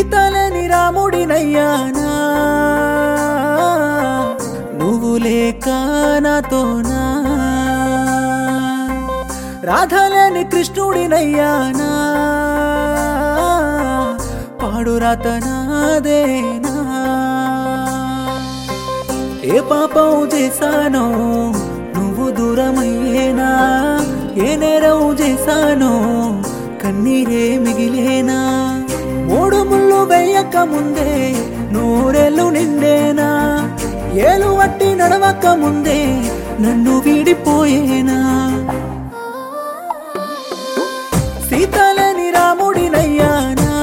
సీతలని రాముడినయ్యానా నువ్వు లేక నాతోనా రాధలని కృష్ణుడినయ్యానా పాడు రాతనాదేనా ఏ పాపం చేశానో నువ్వు దూరమయ్యేనా ఏ నేరం చేశానో కన్నీరే మిగిలేనా మూడు ముళ్ళు వెయ్యక ముందే నూరెళ్ళు నిండేనా ఏలు వట్టి నడవక ముందే నన్ను వీడిపోయేనా సీతలని రాముడినయ్యానా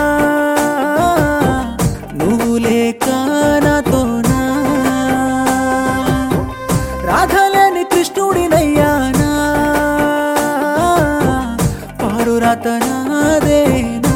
నువ్వు లేక నాతోనా రాధలని కృష్ణుడినయ్యానా పాడు రాతనాదేనా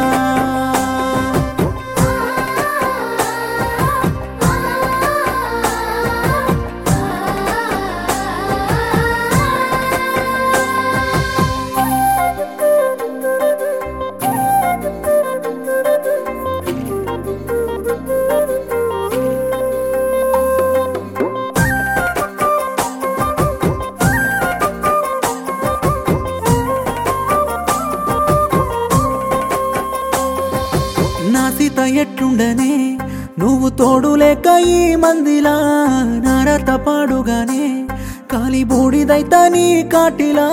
నా సీత ఎట్లుండనే నువ్వు తోడు లేక ఈ మందిలా నారత పాడుగానే కాలి బూడిదైతా నీ కాటిలా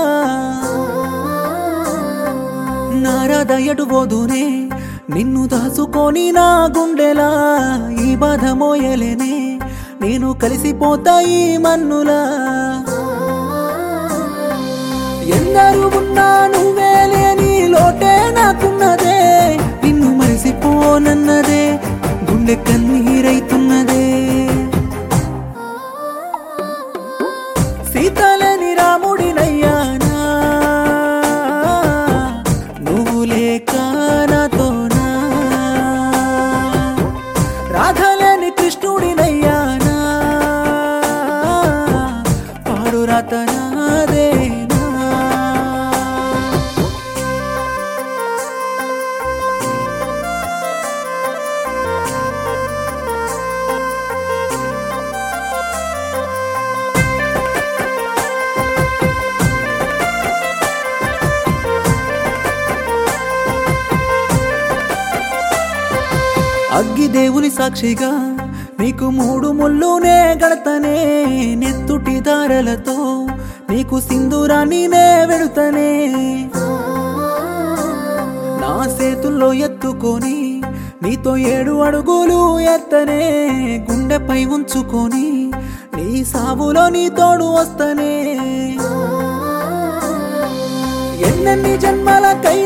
నారద ఎటు పోదునే నిన్ను దాచుకొని నా గుండెలా ఈ బాధ మోయలేనే నేను కలిసిపోతా ఈ మన్నులా ఎందరు ఉన్నా నువ్వే లేని లోటే నాకున్నదే నిన్ను మరిసిపోనన్నదే గుండె కన్నీరైతున్నదే సీతలని రాముడినయ్యానా నువ్వు లేక నాతోనా రాధలని కృష్ణుడినయ్యానా పాడు రాతనాదేనా అగ్గి దేవుని సాక్షిగా నీకు మూడు ముళ్ళునే గడతనే నెత్తుటి దారలతో నీకు సింధూరాన్ని నే వెడుతనే నా చేతుల్లో ఎత్తుకొని నీతో ఏడు అడుగులు ఎత్తనే గుండెపై ఉంచుకొని నీ సావులో నీ తోడు వస్తనే ఎన్నెన్ని జన్మలకై